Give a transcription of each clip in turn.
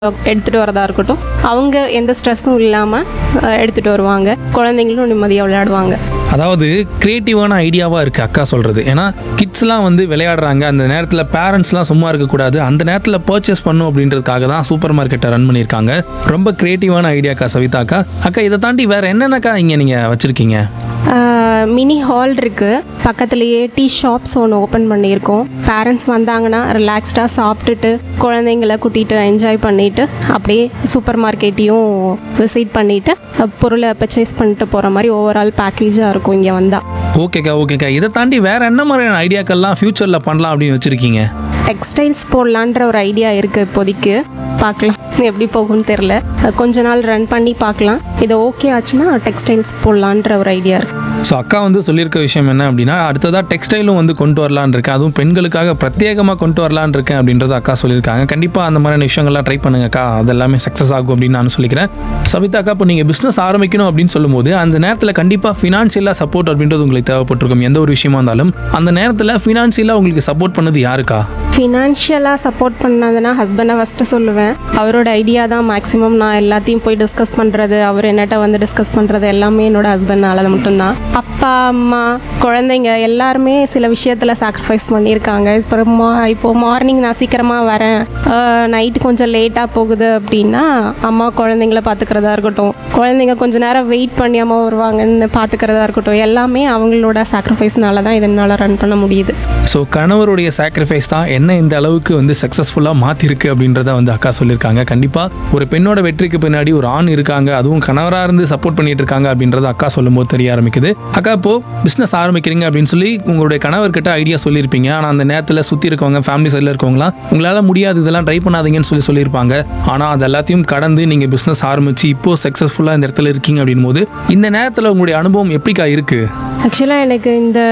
எடுத்துகிட்டு வரதா இருக்கட்டும் அவங்க எந்த ஸ்ட்ரெஸ்ஸும் இல்லாமல் எடுத்துகிட்டு வருவாங்க குழந்தைங்களும் நிம்மதியாக விளையாடுவாங்க அதாவது கிரியேட்டிவான ஐடியாவாக இருக்குது அக்கா சொல்கிறது ஏன்னா கிட்ஸ்லாம் வந்து விளையாடுறாங்க அந்த நேரத்தில் பேரண்ட்ஸ்லாம் சும்மா இருக்கக்கூடாது அந்த நேரத்தில் பர்ச்சேஸ் பண்ணும் அப்படின்றதுக்காக தான் சூப்பர் மார்க்கெட்டை ரன் பண்ணியிருக்காங்க ரொம்ப கிரியேட்டிவான ஐடியாக்கா சவிதா அக்கா அக்கா இதை தாண்டி வேறு என்னென்னக்கா இங்கே நீங்கள் வச்சுருக்கீங்க மினி ஹால் இருக்குது பக்கத்துலேயே டீ ஷாப்ஸ் ஒன்று ஓப்பன் பண்ணியிருக்கோம் பேரண்ட்ஸ் வந்தாங்கன்னா ரிலாக்ஸ்டாக சாப்பிட்டுட்டு குழந்தைங்கள கூட்டிகிட்டு என்ஜாய் பண்ணிவிட்டு அப்படியே சூப்பர் மார்க்கெட்டையும் விசிட் பண்ணிவிட்டு பொருளை பர்ச்சேஸ் பண்ணிட்டு போகிற மாதிரி ஓவரால் பேக்கேஜாக இருக்கும் இங்கே வந்தால் ஓகேக்கா ஓகேக்கா இதை தாண்டி வேறு என்ன மாதிரியான ஐடியாக்கள்லாம் ஃப்யூச்சரில் பண்ணலாம் அப்படின்னு வச்சுருக்கீங்க டெக்ஸ்டைல்ஸ் போடலான்ற ஒரு ஐடியா இருக்குது இப்போதைக்கு பார்க்கலாம் எப்படி போகும்னு தெரில கொஞ்ச நாள் ரன் பண்ணி பார்க்கலாம் இது ஓகே ஆச்சுன்னா டெக்ஸ்டைல்ஸ் போடலான்ற ஒரு ஐடியா இருக்குது ஸோ அக்கா வந்து சொல்லியிருக்க விஷயம் என்ன அப்படின்னா அடுத்ததாக டெக்ஸ்டைலும் வந்து கொண்டு வரலான்னு இருக்கேன் அதுவும் பெண்களுக்காக பிரத்யேகமாக கொண்டு வரலான்னு இருக்கேன் அப்படின்றத அக்கா சொல்லியிருக்காங்க கண்டிப்பாக அந்த மாதிரியான விஷயங்கள்லாம் ட்ரை பண்ணுங்க அக்கா அது எல்லாமே சக்ஸஸ் ஆகும் அப்படின்னு நான் சொல்லிக்கிறேன் சவிதா அக்கா இப்போ நீங்கள் பிஸ்னஸ் ஆரம்பிக்கணும் அப்படின்னு சொல்லும்போது அந்த நேரத்தில் கண்டிப்பாக ஃபினான்ஷியலாக சப்போர்ட் அப்படின்றது உங்களுக்கு தேவைப்பட்டிருக்கும் எந்த ஒரு விஷயமா இருந்தாலும் அந்த நேரத்தில் ஃபினான்ஷியலாக உங்களுக்கு சப்போர்ட் பண்ணது யாருக்கா ஃபினான்ஷியலாக சப்போர்ட் பண்ணதுன்னா ஹஸ்பண்டை ஃபஸ்ட்டு சொல்லுவேன் அவரோட ஐடியா தான் மேக்ஸிமம் நான் எல்லாத்தையும் போய் டிஸ்கஸ் பண்ணுறது அவர் என்னட்ட வந்து டிஸ்கஸ் பண்ணுறது எல்லாமே என்னோட ஹஸ்பண்ட்னால மட்டும்தான் அப்பா அம்மா குழந்தைங்க எல்லாருமே சில விஷயத்தில் சாக்ரிஃபைஸ் பண்ணியிருக்காங்க அப்புறம் மா இப்போது மார்னிங் நான் சீக்கிரமாக வரேன் நைட்டு கொஞ்சம் லேட்டாக போகுது அப்படின்னா அம்மா குழந்தைங்கள பார்த்துக்கிறதா இருக்கட்டும் குழந்தைங்க கொஞ்ச நேரம் வெயிட் பண்ணி அம்மா வருவாங்கன்னு பார்த்துக்கிறதா இருக்கட்டும் எல்லாமே அவங்களோட சாக்ரிஃபைஸ்னால தான் இதனால் ரன் பண்ண முடியுது ஸோ கணவருடைய சாக்ரிஃபைஸ் தான் என்ன இந்த அளவுக்கு வந்து சக்ஸஸ்ஃபுல்லாக மாற்றிருக்கு அப்படின்றத வந்து அக்கா சொல்லியிருக்காங்க கண்டிப்பாக ஒரு பெண்ணோட வெற்றிக்கு பின்னாடி ஒரு ஆண் இருக்காங்க அதுவும் கணவராக இருந்து சப்போர்ட் பண்ணிட்டு இருக்காங்க அப்படின்றத அக்கா சொல்லும்போது தெரிய ஆரம்பிக்குது அக்கா இப்போ பிஸ்னஸ் ஆரம்பிக்கிறீங்க அப்படின்னு சொல்லி உங்களுடைய கணவர்கிட்ட ஐடியா சொல்லியிருப்பீங்க ஆனால் அந்த நேரத்தில் சுற்றி இருக்கவங்க ஃபேமிலி சைடில் இருக்கவங்களாம் உங்களால் முடியாது இதெல்லாம் ட்ரை பண்ணாதீங்கன்னு சொல்லி சொல்லியிருப்பாங்க ஆனால் அது எல்லாத்தையும் கடந்து நீங்கள் பிஸ்னஸ் ஆரம்பிச்சு இப்போ சக்ஸஸ்ஃபுல்லாக இந்த இடத்துல இருக்கீங்க அப்படின் போது இந்த நேரத்தில் உங்களுடைய அனுபவம் எப்படிக்கா இருக்குது ஆக்சுவலாக எனக்கு இந்த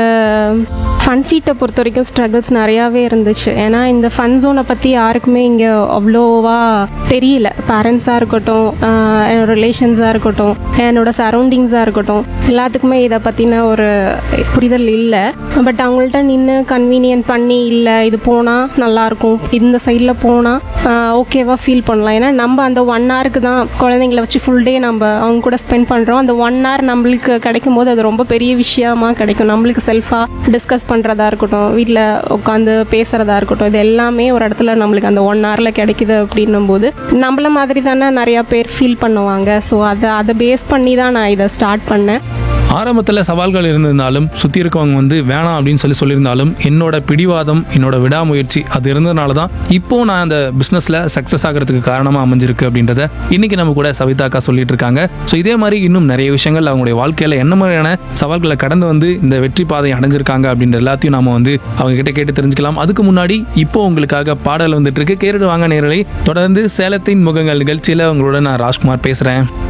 ஃபன் ஃபீட்டை பொறுத்த வரைக்கும் ஸ்ட்ரகிள்ஸ் நிறையாவே இருந்துச்சு ஏன்னா இந்த ஃபன் ஜோனை பற்றி யாருக்குமே இங்கே அவ்வளோவா தெரியல பேரண்ட்ஸாக இருக்கட்டும் ஆஹ் என்னோட ரிலேஷன்ஸாக இருக்கட்டும் என்னோட சரௌண்டிங்ஸாக இருக்கட்டும் எல்லாத்துக்குமே இதை பற்றின ஒரு புரிதல் இல்லை பட் அவங்கள்ட்ட நின்று கன்வீனியன்ட் பண்ணி இல்லை இது போனால் நல்லாயிருக்கும் இந்த சைடில் போனால் ஓகேவா ஃபீல் பண்ணலாம் ஏன்னா நம்ம அந்த ஒன் ஹவருக்கு தான் குழந்தைங்கள வச்சு ஃபுல் டே நம்ம அவங்க கூட ஸ்பெண்ட் பண்ணுறோம் அந்த ஒன் ஹவர் நம்மளுக்கு கிடைக்கும் போது அது ரொம்ப பெரிய விஷயமா கிடைக்கும் நம்மளுக்கு செல்ஃபாக டிஸ்கஸ் பண்ணுறதா இருக்கட்டும் வீட்டில் உட்காந்து பேசுகிறதா இருக்கட்டும் இது எல்லாமே ஒரு இடத்துல நம்மளுக்கு அந்த ஒன் ஹவரில் கிடைக்குது அப்படின்னும் போது நம்மள மாதிரி தானே நிறையா பேர் ஃபீல் பண்ணுவாங்க ஸோ அதை அதை பேஸ் பண்ணி தான் நான் இதை ஸ்டார்ட் பண்ணேன் ஆரம்பத்தில் சவால்கள் இருந்திருந்தாலும் சுற்றி இருக்கவங்க வந்து வேணாம் அப்படின்னு சொல்லி சொல்லியிருந்தாலும் என்னோட பிடிவாதம் என்னோட விடாமுயற்சி அது இருந்ததுனால தான் இப்போ நான் அந்த பிஸ்னஸில் சக்ஸஸ் ஆகிறதுக்கு காரணமாக அமைஞ்சிருக்கு அப்படின்றத இன்னைக்கு நம்ம கூட சவிதாக்கா சொல்லிட்டு இருக்காங்க ஸோ இதே மாதிரி இன்னும் நிறைய விஷயங்கள் அவங்களுடைய வாழ்க்கையில் என்ன மாதிரியான சவால்களை கடந்து வந்து இந்த வெற்றி பாதை அடைஞ்சிருக்காங்க அப்படின்ற எல்லாத்தையும் நாம வந்து அவங்க கிட்ட கேட்டு தெரிஞ்சுக்கலாம் அதுக்கு முன்னாடி இப்போ உங்களுக்காக பாடல் வந்துட்டு இருக்கு கேரடு வாங்க நேரலை தொடர்ந்து சேலத்தின் முகங்கள் நிகழ்ச்சியில் உங்களோட நான் ராஜ்குமார் பேசுகிறேன்